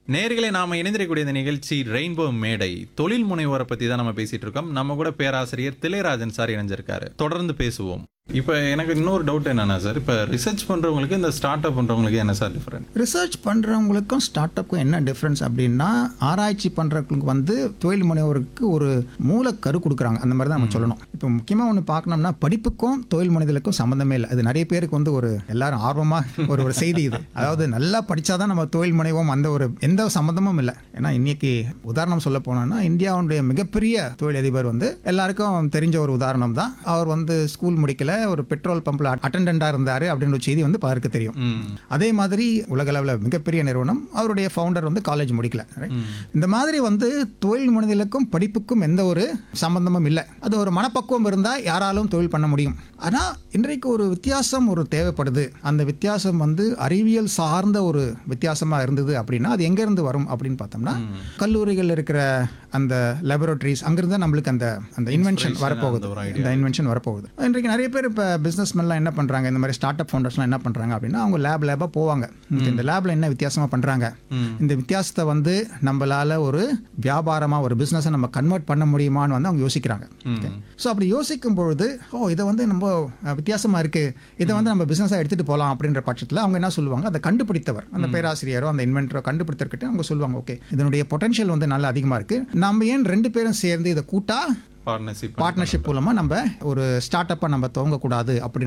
நேர்களை நாம இணைந்திருக்கக்கூடிய இந்த நிகழ்ச்சி ரெயின்போ மேடை தொழில் முனைவோரை பத்தி தான் நம்ம பேசிட்டு இருக்கோம் நம்ம கூட பேராசிரியர் திளையராஜன் சார் இணைஞ்சிருக்காரு தொடர்ந்து பேசுவோம் இப்போ எனக்கு இன்னொரு டவுட் என்னன்னா சார் இப்போ ரிசர்ச் பண்றவங்களுக்கு இந்த ஸ்டார்ட் அப் பண்றவங்களுக்கு என்ன சார் டிஃபரெண்ட் ரிசர்ச் பண்ணுறவங்களுக்கும் ஸ்டார்ட் அப்புக்கும் என்ன டிஃப்ரென்ஸ் அப்படின்னா ஆராய்ச்சி பண்ணுறவங்களுக்கு வந்து தொழில் முனைவோருக்கு ஒரு மூலக்கரு கொடுக்குறாங்க அந்த மாதிரி தான் நம்ம சொல்லணும் இப்போ முக்கியமாக ஒன்று பார்க்கணும்னா படிப்புக்கும் தொழில் முனைதலுக்கும் சம்மந்தமே இல்லை அது நிறைய பேருக்கு வந்து ஒரு எல்லாரும் ஆர்வமாக ஒரு ஒரு செய்தி இது அதாவது நல்லா படித்தாதான் நம்ம தொழில் முனைவோம் அந்த ஒரு எந்த சம்மந்தமும் இல்லை ஏன்னா இன்னைக்கு உதாரணம் சொல்ல போனோம்னா இந்தியாவுடைய மிகப்பெரிய தொழிலதிபர் வந்து எல்லாருக்கும் தெரிஞ்ச ஒரு உதாரணம் தான் அவர் வந்து ஸ்கூல் முடிக்கல ஒரு பெட்ரோல் பம்பில் அட்டெண்டண்டாக இருந்தார் அப்படின்ற ஒரு செய்தி வந்து பலருக்கு தெரியும் அதே மாதிரி உலக அளவில் மிகப்பெரிய நிறுவனம் அவருடைய ஃபவுண்டர் வந்து காலேஜ் முடிக்கல right? இந்த மாதிரி வந்து தொழில் முனைதலுக்கும் படிப்புக்கும் எந்த ஒரு சம்பந்தமும் இல்லை அது ஒரு மனப்பக்குவம் இருந்தால் யாராலும் தொழில் பண்ண முடியும் ஆனால் இன்றைக்கு ஒரு வித்தியாசம் ஒரு தேவைப்படுது அந்த வித்தியாசம் வந்து அறிவியல் சார்ந்த ஒரு வித்தியாசமாக இருந்தது அப்படின்னா அது எங்கேருந்து வரும் அப்படின்னு பார்த்தோம்னா கல்லூரிகள் இருக்கிற அந்த லெபரட்டரிஸ் அங்கிருந்து நம்மளுக்கு அந்த அந்த இன்வென்ஷன் வரப்போகுது ஒரு இந்த இன்வென்ஷன் வரப்போகுது இன்றைக்கு நிறைய பேர் இப்போ பிஸ்னஸ்மென்லாம் என்ன பண்ணுறாங்க இந்த மாதிரி ஸ்டார்ட் அப் ஃபவுண்டர்ஸ்லாம் என்ன பண்ணுறாங்க அப்படின்னா அவங்க லேப் லேபாக போவாங்க இந்த லேபில் என்ன வித்தியாசமாக பண்ணுறாங்க இந்த வித்தியாசத்தை வந்து நம்மளால ஒரு வியாபாரமாக ஒரு பிஸ்னஸை நம்ம கன்வெர்ட் பண்ண முடியுமான்னு வந்து அவங்க யோசிக்கிறாங்க ஸோ அப்படி யோசிக்கும் பொழுது ஓ இதை வந்து நம்ம அஹ், வித்தியாசமா இருக்கு இதை வந்து நம்ம பிஸ்னஸாக எடுத்துகிட்டு போகலாம் அப்படின்ற பட்சத்தில் அவங்க என்ன சொல்லுவாங்க அதை கண்டுபிடித்தவர் அந்த பேராசிரியரோ அந்த இன்வென்டரோ கண்டுபிடித்தர்கிட்ட அவங்க சொல்லுவாங்க ஓகே இதனுடைய பொட்டன்ஷியல் வந்து நல்லா அதிகமாக இருக்கு நம்ம ஏன் ரெண்டு பேரும் சேர்ந்து இதை கூட்டா பார்ட்னர்ஷிப் பார்ட்னர்ஷிப் மூலமாக நம்ம ஒரு ஸ்டார்ட் அப்பை நம்ம துவங்கக்கூடாது அப்படின்னு